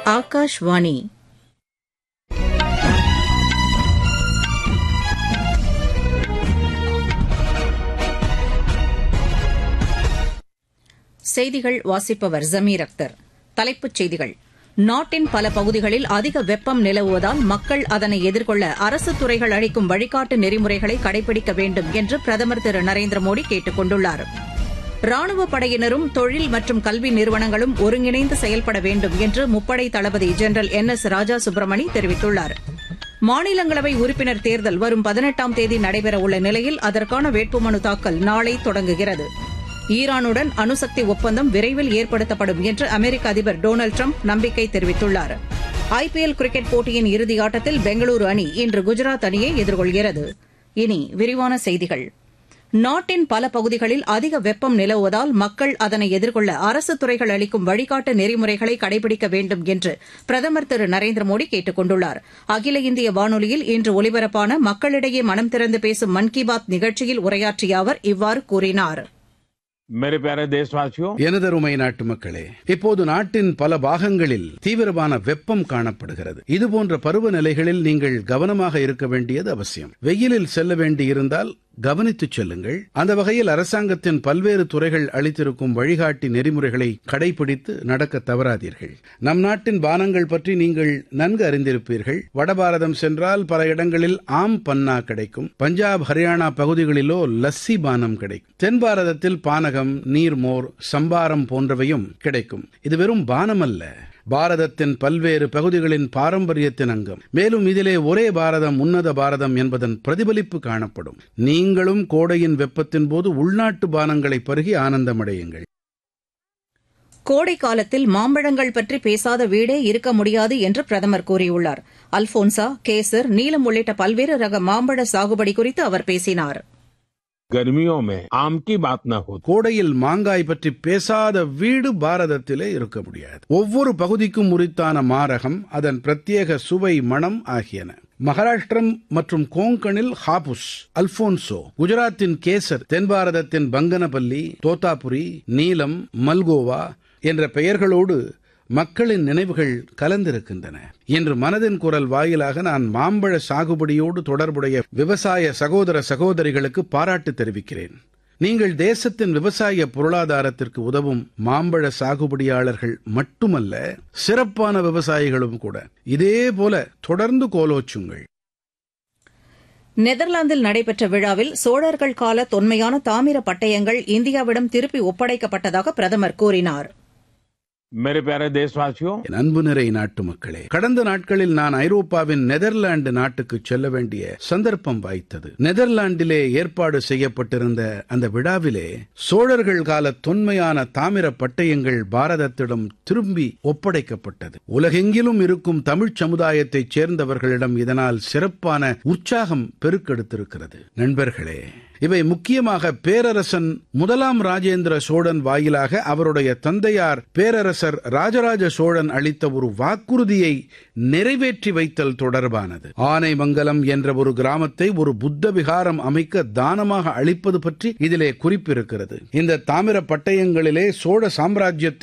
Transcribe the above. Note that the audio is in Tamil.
ஆகாஷ்வாணி செய்திகள் வாசிப்பவர் ஜமீர் அக்தர் தலைப்புச் செய்திகள் நாட்டின் பல பகுதிகளில் அதிக வெப்பம் நிலவுவதால் மக்கள் அதனை எதிர்கொள்ள அரசு துறைகள் அளிக்கும் வழிகாட்டு நெறிமுறைகளை கடைபிடிக்க வேண்டும் என்று பிரதமர் திரு நரேந்திர மோடி கேட்டுக் கொண்டுள்ளார் ராணுவப் படையினரும் தொழில் மற்றும் கல்வி நிறுவனங்களும் ஒருங்கிணைந்து செயல்பட வேண்டும் என்று முப்படை தளபதி general N S Raja Subramani தெரிவித்துள்ளார் மாநிலங்களவை உறுப்பினர் தேர்தல் வரும் பதினெட்டாம் தேதி நடைபெறவுள்ள நிலையில் அதற்கான வேட்புமனு தாக்கல் நாளை தொடங்குகிறது ஈரானுடன் அணுசக்தி ஒப்பந்தம் விரைவில் ஏற்படுத்தப்படும் என்று அமெரிக்க அதிபர் டொனால்டு டிரம்ப் நம்பிக்கை தெரிவித்துள்ளார் ஐபிஎல் கிரிக்கெட் போட்டியின் இறுதியாட்டத்தில் பெங்களூரு அணி இன்று குஜராத் அணியை எதிர்கொள்கிறது இனி விரிவான செய்திகள் நாட்டின் பல பகுதிகளில் அதிக வெப்பம் நிலவுவதால் மக்கள் அதனை எதிர்கொள்ள அரசு துறைகள் அளிக்கும் வழிகாட்டு நெறிமுறைகளை கடைபிடிக்க வேண்டும் என்று பிரதமர் திரு நரேந்திர மோடி கேட்டுக் கொண்டுள்ளார் அகில இந்திய வானொலியில் இன்று ஒலிபரப்பான மக்களிடையே மனம் திறந்து பேசும் மன் கி பாத் நிகழ்ச்சியில் உரையாற்றிய அவர் இவ்வாறு கூறினார் मेरे प्यारे देशवासियों எனதருமை நாட்டு மக்களே இப்போது நாட்டின் பல பாகங்களில் தீவிரமான வெப்பம் காணப்படுகிறது இதுபோன்ற பருவநிலைகளில் நீங்கள் கவனமாக இருக்க வேண்டியது அவசியம் வெயிலில் செல்ல வேண்டியிருந்தால் கவனித்துச் செல்லுங்கள் அந்த வகையில் அரசாங்கத்தின் பல்வேறு துறைகள் அளித்திருக்கும் வழிகாட்டி நெறிமுறைகளை கடைபிடித்து நடக்க தவறாதீர்கள் நம் நாட்டின் பானங்கள் பற்றி நீங்கள் நன்கு அறிந்திருப்பீர்கள் வடபாரதம் சென்றால் பல இடங்களில் ஆம் பன்னா கிடைக்கும் பஞ்சாப் ஹரியானா பகுதிகளிலோ லஸ்ஸி பானம் கிடைக்கும் தென் பாரதத்தில் பானகம் நீர்மோர் சம்பாரம் போன்றவையும் கிடைக்கும் இது வெறும் பானம் அல்ல பாரதத்தின் பல்வேறு பகுதிகளின் பாரம்பரியத்தின் அங்கம் மேலும் இதிலே ஒரே பாரதம் உன்னத பாரதம் என்பதன் பிரதிபலிப்பு காணப்படும் நீங்களும் கோடையின் வெப்பத்தின் போது உள்நாட்டு பானங்களை பருகி ஆனந்தமடையுங்கள் கோடை காலத்தில் மாம்பழங்கள் பற்றி பேசாத வீடே இருக்க முடியாது என்று பிரதமர் கூறியுள்ளார் அல்போன்சா கேசர் நீலம் உள்ளிட்ட பல்வேறு ரக மாம்பழ சாகுபடி குறித்து அவர் பேசினார் गर्मियों में आम की बात न हो கோடையில் மாங்காய் பற்றி பேசாத வீடு பாரதத்திலே இருக்க முடியாது ஒவ்வொரு பகுதிக்கும் உரித்தான மாரகம் அதன் பிரத்யேக சுவை மணம் ஆகியன மகாராஷ்டிரம் மற்றும் கோங்கனில் ஹாபுஸ் அல்போன்சோ குஜராத்தின் கேசர் தென் பாரதத்தின் பங்கனபல்லி தோத்தாபுரி நீலம் மல்கோவா என்ற பெயர்களோடு மக்களின் நினைவுகள் கலந்திருக்கின்றன இன்று மனதின் குரல் வாயிலாக நான் மாம்பழ சாகுபடியோடு தொடர்புடைய விவசாய சகோதர சகோதரிகளுக்கு பாராட்டு தெரிவிக்கிறேன் நீங்கள் தேசத்தின் விவசாய பொருளாதாரத்திற்கு உதவும் மாம்பழ சாகுபடியாளர்கள் மட்டுமல்ல சிறப்பான விவசாயிகளும் கூட இதே போல தொடர்ந்து கோலோச்சுங்கள் நெதர்லாந்தில் நடைபெற்ற விழாவில் சோழர்கள் கால தொன்மையான தாமிர பட்டயங்கள் இந்தியாவிடம் திருப்பி ஒப்படைக்கப்பட்டதாக பிரதமர் கூறினார் मेरे प्यारे देशवासियों என் அன்பு நிறை நாட்டு மக்களே கடந்த நாட்களில் நான் ஐரோப்பாவின் நெதர்லாந்து நாட்டுக்கு செல்ல வேண்டிய சந்தர்ப்பம் வாய்த்தது நெதர்லாந்திலே ஏற்பாடு செய்யப்பட்டிருந்த அந்த விழாவிலே சோழர்கள் கால தொன்மையான தாமிர பட்டயங்கள் பாரதத்திடம் திரும்பி ஒப்படைக்கப்பட்டது உலகெங்கிலும் இருக்கும் தமிழ்ச் சமுதாயத்தைச் சேர்ந்தவர்களிடம் இதனால் சிறப்பான உற்சாகம் பெருக்கெடுத்திருக்கிறது நண்பர்களே இவை முக்கியமாக பேரரசன் முதலாம் ராஜேந்திர சோழன் வாயிலாக அவருடைய தந்தையார் பேரரசர் ராஜராஜ சோழன் அளித்த ஒரு வாக்குறுதியை நிறைவேற்றி வைத்தல் தொடர்பானது ஆனைமங்கலம் என்ற ஒரு கிராமத்தை ஒரு புத்த விகாரம் அமைக்க தானமாக அளிப்பது பற்றி இதிலே குறிப்பிருக்கிறது இந்த தாமிர பட்டயங்களிலே சோழ சாம்ராஜ்யத்தின்